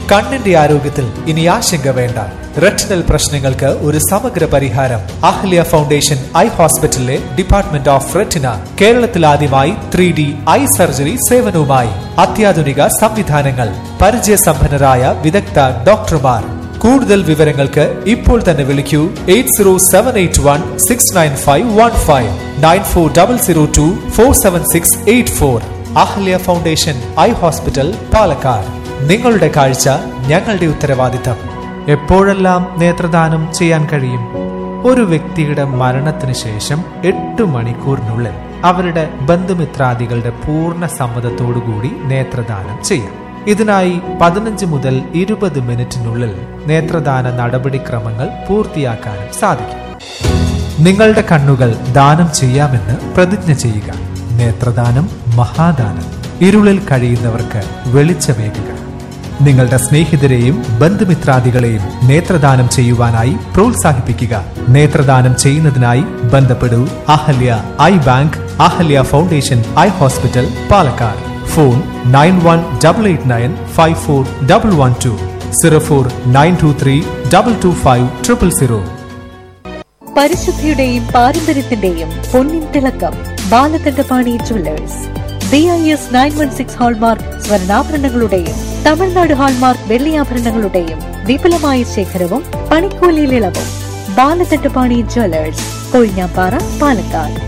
കണ്ണിന്റെ ആരോഗ്യത്തിൽ ഇനി ആശങ്ക വേണ്ട റെറ്റിനൽ പ്രശ്നങ്ങൾക്ക് ഒരു സമഗ്ര പരിഹാരം അഹ്ല്യ ഫൗണ്ടേഷൻ ഐ ഹോസ്പിറ്റലിലെ ഡിപ്പാർട്ട്മെന്റ് ഓഫ് റെറ്റിന കേരളത്തിൽ ആദ്യമായി ത്രീ ഡി ഐ സർജറി സേവനവുമായി അത്യാധുനിക സംവിധാനങ്ങൾ പരിചയസമ്പന്നരായ വിദഗ്ധ ഡോക്ടർമാർ കൂടുതൽ വിവരങ്ങൾക്ക് ഇപ്പോൾ തന്നെ വിളിക്കൂ eight zero seven eight one six nine five one five nine four double zero two four seven six eight four Ahalya foundation eye hospital Palakkad നിങ്ങളുടെ കാഴ്ച ഞങ്ങളുടെ ഉത്തരവാദിത്തം എപ്പോഴെല്ലാം നേത്രദാനം ചെയ്യാൻ കഴിയും ഒരു വ്യക്തിയുടെ മരണത്തിന് ശേഷം എട്ട് മണിക്കൂറിനുള്ളിൽ അവരുടെ ബന്ധുമിത്രാദികളുടെ പൂർണ്ണ സമ്മതത്തോടുകൂടി നേത്രദാനം ചെയ്യാം ഇതിനായി പതിനഞ്ച് മുതൽ ഇരുപത് മിനിറ്റിനുള്ളിൽ നേത്രദാന നടപടിക്രമങ്ങൾ പൂർത്തിയാക്കാനും സാധിക്കും നിങ്ങളുടെ കണ്ണുകൾ ദാനം ചെയ്യാമെന്ന് പ്രതിജ്ഞ ചെയ്യുക നേത്രദാനം മഹാദാനം ഇരുളിൽ കഴിയുന്നവർക്ക് വെളിച്ചമേകുക നിങ്ങളുടെ സ്നേഹിതരെയും ബന്ധുമിത്രാദികളെയും നേത്രദാനം ചെയ്യുവാനായി പ്രോത്സാഹിപ്പിക്കുക നേത്രദാനം ചെയ്യുന്നതിനായി ബന്ധപ്പെടൂ Ahalya eye bank Ahalya foundation eye hospital Palakkad phone nine one double eight nine five four double one two zero four nine two three double two five triple zero പരിശുദ്ധിയുടെയും പാരമ്പര്യത്തിന്റെയും പൊന്നിൻ തിളക്കം Balakandapani jewellers B I S nine one six hallmark സ്വർണ്ണാഭരണങ്ങളുടെയും Tamil Nadu hallmark വെള്ളിയാഭരണങ്ങളുടെയും വിപുലമായ ശേഖരവും പണിക്കൂലിയിൽ ഇളവും Balakandapani jewellers Kozhinjampara Palakkad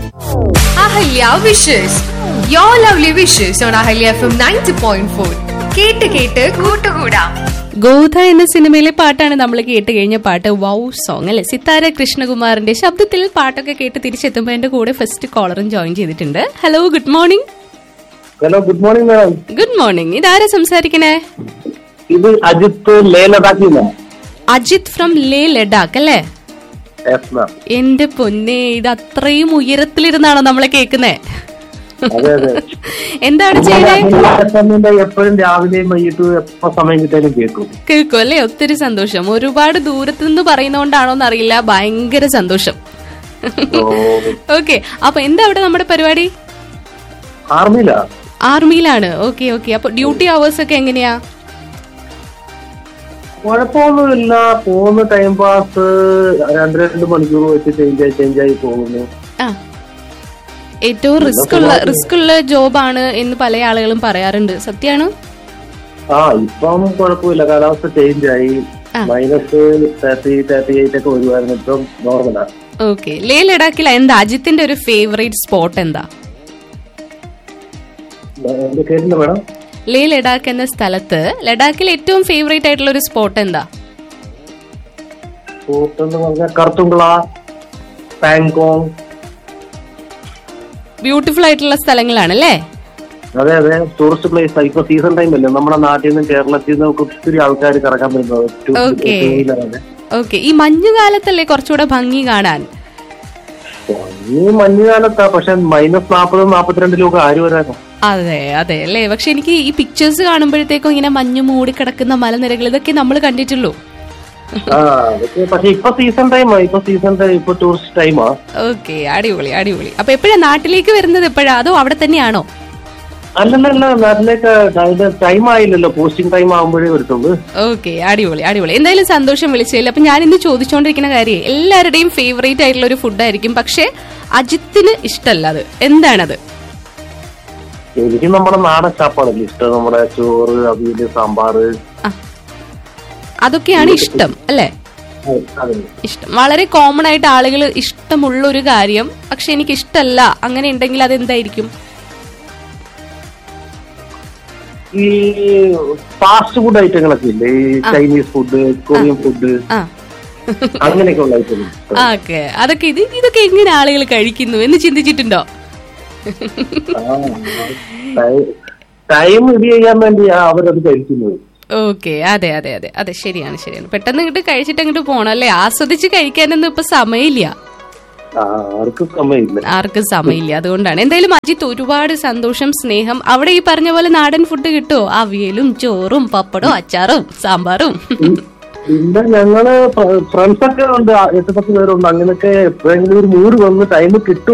Ahalya wishes your lovely wishes on Ahalya F M ninety point four കേട്ട് കേട്ട് കൂട്ടുകൂടാം ഗോധ എന്ന സിനിമയിലെ പാട്ടാണ് നമ്മൾ കേട്ട് കഴിഞ്ഞ പാട്ട് വൗ സോങ് അല്ലെ സിത്താര കൃഷ്ണകുമാറിന്റെ ശബ്ദത്തിൽ പാട്ടൊക്കെ കേട്ട് തിരിച്ചെത്തുമ്പോൾ എന്റെ കൂടെ ഫസ്റ്റ് കോളറും ജോയിൻ ചെയ്തിട്ടുണ്ട് hello good morning hello good morning madam good morning ഇതാരാ സംസാരിക്കണേ ഇത് അജിത്ത് ലേലതാക്കില്ല അജിത് ഫ്രം ലേ ലഡാക്ക് അല്ലേ യെസ് മാം എന്റെ പൊന്നെ ഇത് അത്രയും ഉയരത്തിലിരുന്നാണോ നമ്മളെ കേൾക്കുന്നേ അതെ അതെ എന്താണ് ചെയ്യണേ സമയത്ത് എപ്പോഴും രാവിലെയും വൈകിട്ടും എപ്പോ സമയം കിട്ടിയാലും കേൾക്കും കേൾക്കും അല്ലേ ഒത്തിരി സന്തോഷം ഒരുപാട് ദൂരത്ത് നിന്ന് പറയുന്നോണ്ടാണോ എന്നറിയില്ല ഭയങ്കര സന്തോഷം ഓ, ഓക്കെ അപ്പൊ എന്താ അവിടെ നമ്മുടെ പരിപാടി ആർമിയിലാ ആർമിയിലാണ് ഓക്കെ ഓക്കെ അപ്പൊ ഡ്യൂട്ടി അവേഴ്സ് ഒക്കെ എങ്ങനെയാ കുഴപ്പമൊന്നുമില്ല പോകുന്ന ടൈം പാസ് രണ്ട് രണ്ട് മണിക്കൂർ വെച്ച് ചേഞ്ച് ആയി ചേഞ്ച് ആയി പോകുന്നു ആ ഏറ്റവും റിസ്ക് ഉള്ള റിസ്ക് ഉള്ള ജോബാണ് എന്ന് പല ആളുകളും പറയാറുണ്ട് സത്യാണ് ആ ഇപ്പം കുഴപ്പമില്ല കാലാവസ്ഥ ചേഞ്ച് ആയി ആ. മൈനസ് തേർട്ടി തേർട്ടി എയ്റ്റ് ഒക്കെ വരുമായിരുന്നു ഇപ്പം നോർമലാ ഓക്കെ ലേ ലഡാക്കിൽ എന്താ അജിത്തിന്റെ ഒരു ഫേവറേറ്റ് സ്പോട്ട് എന്താ എന്ത് കേട്ടില്ല മാഡം ലേ ലഡാക്ക് എന്ന സ്ഥലത്ത് ലഡാക്കിൽ ഏറ്റവും ഫേവറേറ്റ് ആയിട്ടുള്ള ഒരു സ്പോട്ട് എന്താ സ്പോട്ട് എന്ന് പറഞ്ഞാൽ കർത്തുങ്കള പാങ്കോങ് ബ്യൂട്ടിഫുൾ ആയിട്ടുള്ള സ്ഥലങ്ങളാണ് അല്ലേ അതെ അതെ ടൂറിസ്റ്റ് പ്ലേസ് ഇപ്പൊ സീസൺ ടൈം അല്ലേ നമ്മുടെ നാട്ടിൽ നിന്നും കേരളത്തിൽ നിന്നും ഒക്കെ ഒത്തിരി ആൾക്കാർ കറക്കാൻ വരുന്നത് ടൂ- Okay. ടൂ വീലറാണ്. ഓക്കെ ഈ മഞ്ഞുകാലത്തല്ലേ കുറച്ചുകൂടെ ഭംഗി കാണാൻ ഈ മഞ്ഞുകാലത്താ പക്ഷെ മൈനസ് നാപ്പതും നാപ്പത്തിരണ്ടിലും ഒക്കെ ആര് വരാനോ അതെ അതെ അല്ലേ പക്ഷെ എനിക്ക് ഈ പിക്ചേഴ്സ് കാണുമ്പോഴത്തേക്കും ഇങ്ങനെ മഞ്ഞ് മൂടി കിടക്കുന്ന മലനിരകൾ ഇതൊക്കെ നമ്മൾ കണ്ടിട്ടുള്ളൂ ആ അതൊക്കെ പക്ഷെ ഇപ്പൊ സീസൺ ടൈമാ ഇപ്പൊ സീസൺ ടൈം ഇപ്പൊ ടൂറിസ്റ്റ് ടൈമാ ഓക്കെ അടിപൊളി അടിപൊളി അപ്പൊ എപ്പോഴാ നാട്ടിലേക്ക് വരുന്നത് എപ്പോഴാ അതോ അവിടെ തന്നെയാണോ അല്ലല്ല നാട്ടിലേക്ക് അതിന്റെ ടൈം ആയില്ലല്ലോ പോസ്റ്റിംഗ് ടൈം ആകുമ്പോഴേ വരത്തുള്ളൂ ഓക്കെ അടിപൊളി അടിപൊളി എന്തായാലും സന്തോഷം വിളിച്ചതിൽ അപ്പൊ ഞാൻ ഇന്ന് ചോദിച്ചുകൊണ്ടിരിക്കുന്ന കാര്യം എല്ലാവരുടെയും ഫേവറേറ്റ് ആയിട്ടുള്ള ഒരു ഫുഡായിരിക്കും പക്ഷെ അജിത്തിന് ഇഷ്ടമല്ല അത് എന്താണത് എനിക്ക് നമ്മുടെ നാടൻ ചാപ്പാടല്ലേ ഇഷ്ടം നമ്മുടെ ചോറ് അവിയല് സാമ്പാറ് ആ അതൊക്കെയാണ് ഇഷ്ടം അല്ലേ അതെ ഇഷ്ടം വളരെ കോമൺ ആയിട്ട് ആളുകൾ ഇഷ്ടമുള്ള ഒരു കാര്യം പക്ഷെ എനിക്ക് ഇഷ്ടമല്ല അങ്ങനെ ഉണ്ടെങ്കിൽ അത് എന്തായിരിക്കും ഈ ഫാസ്റ്റ് ഫുഡ് ഐറ്റങ്ങളൊക്കെ ഇല്ലേ ഈ ചൈനീസ് ഫുഡ് കൊറിയൻ ഫുഡ് ആ അങ്ങനെയൊക്കെ ഉള്ള ഐറ്റങ്ങൾ ഓക്കെ അതൊക്കെ ഇത് ഇതൊക്കെ എങ്ങനെ ആളുകൾ കഴിക്കുന്നു എന്ന് ചിന്തിച്ചിട്ടുണ്ടോ ടൈം ഇത് ചെയ്യാൻ വേണ്ടിയാ അവരത് കഴിക്കുന്നത് ഓക്കെ അതെ അതെ അതെ അതെ ശരിയാണ് ശരിയാണ് പെട്ടെന്ന് ഇങ്ങോട്ട് കഴിച്ചിട്ട് അങ്ങോട്ട് പോണം അല്ലേ ആസ്വദിച്ച് കഴിക്കാനൊന്നും ഇപ്പൊ സമയമില്ല ആ, ആർക്കും സമയമില്ല ആർക്കും സമയമില്ല അതുകൊണ്ടാണ് എന്തായാലും അജിത്ത് ഒരുപാട് സന്തോഷം സ്നേഹം അവിടെ ഈ പറഞ്ഞ പോലെ നാടൻ ഫുഡ് കിട്ടുമോ അവിയലും ചോറും പപ്പടവും അച്ചാറും സാമ്പാറും പിന്നെ ഞങ്ങള് ഫ്രണ്ട്സ് ഒക്കെ ഉണ്ട് ആ, എട്ട് പത്ത് പേരുണ്ട് അങ്ങനെയൊക്കെ എപ്പോഴെങ്കിലും ഒരു മൂഡ് വന്ന് ടൈം കിട്ടും